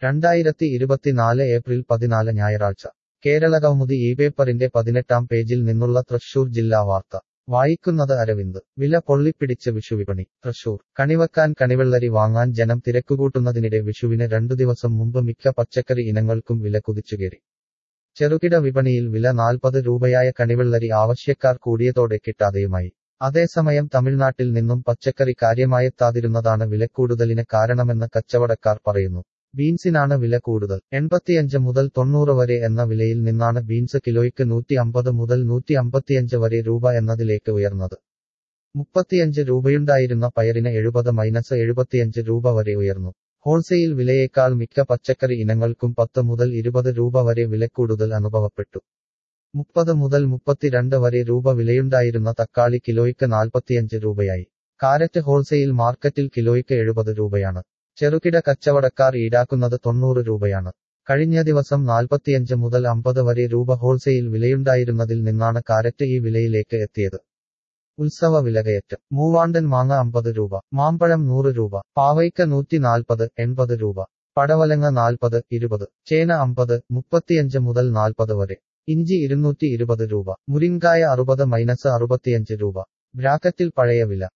രണ്ടായിരത്തി ഇരുപത്തിനാല് ഏപ്രിൽ പതിനാല് ഞായറാഴ്ച കേരള കൗമുദി ഈ പേപ്പറിന്റെ പതിനെട്ടാം പേജിൽ നിന്നുള്ള തൃശൂർ ജില്ലാ വാർത്ത വായിക്കുന്നത് അരവിന്ദ് വില പൊള്ളിപ്പിടിച്ച് വിഷുവിപണി തൃശൂർ കണിവക്കാൻ കണിവെള്ളരി വാങ്ങാൻ ജനം തിരക്കുകൂട്ടുന്നതിനിടെ വിഷുവിന് രണ്ടു ദിവസം മുമ്പ് മിക്ക പച്ചക്കറി ഇനങ്ങൾക്കും വില കുതിച്ചുകയറി ചെറുകിട വിപണിയിൽ വില നാൽപ്പത് രൂപയായ കണിവെള്ളരി ആവശ്യക്കാർ കൂടിയതോടെ കിട്ടാതെയുമായി അതേസമയം തമിഴ്നാട്ടിൽ നിന്നും പച്ചക്കറി കാര്യമായെത്താതിരുന്നതാണ് വിലക്കൂടുതലിന് കാരണമെന്ന് കച്ചവടക്കാർ പറയുന്നു ബീൻസിനാണ് വില കൂടുതൽ എൺപത്തിയഞ്ച് മുതൽ തൊണ്ണൂറ് വരെ എന്ന വിലയിൽ നിന്നാണ് ബീൻസ് കിലോയ്ക്ക് നൂറ്റി അമ്പത് മുതൽ നൂറ്റി അമ്പത്തിയഞ്ച് വരെ രൂപ എന്നതിലേക്ക് ഉയർന്നത് മുപ്പത്തിയഞ്ച് രൂപയുണ്ടായിരുന്ന പയറിന് എഴുപത് മൈനസ് എഴുപത്തിയഞ്ച് രൂപ വരെ ഉയർന്നു ഹോൾസെയിൽ വിലയേക്കാൾ മിക്ക പച്ചക്കറി ഇനങ്ങൾക്കും പത്ത് മുതൽ ഇരുപത് രൂപ വരെ വിലക്കൂടുതൽ അനുഭവപ്പെട്ടു മുപ്പത് മുതൽ മുപ്പത്തിരണ്ട് വരെ രൂപ വിലയുണ്ടായിരുന്ന തക്കാളി കിലോയ്ക്ക് നാൽപ്പത്തിയഞ്ച് രൂപയായി കാരറ്റ് ഹോൾസെയിൽ മാർക്കറ്റിൽ കിലോയ്ക്ക് എഴുപത് രൂപയാണ് ചെറുകിട കച്ചവടക്കാർ ഈടാക്കുന്നത് തൊണ്ണൂറ് രൂപയാണ് കഴിഞ്ഞ ദിവസം നാൽപ്പത്തിയഞ്ച് മുതൽ അമ്പത് വരെ രൂപ ഹോൾസെയിൽ വിലയുണ്ടായിരുന്നതിൽ നിന്നാണ് കാരറ്റ് ഈ വിലയിലേക്ക് എത്തിയത് ഉത്സവ വിലകയറ്റം മൂവാണ്ടൻ മാങ്ങ അമ്പത് രൂപ മാമ്പഴം നൂറ് രൂപ പാവയ്ക്ക നൂറ്റി നാൽപ്പത് എൺപത് രൂപ പടവലങ്ങ നാൽപ്പത് ഇരുപത് ചേന അമ്പത് മുപ്പത്തിയഞ്ച് മുതൽ നാൽപ്പത് വരെ ഇഞ്ചി ഇരുന്നൂറ്റി ഇരുപത് രൂപ മുരിങ്കായ അറുപത് മൈനസ് അറുപത്തിയഞ്ച് രൂപ ബ്രാക്കറ്റിൽ പഴയ വില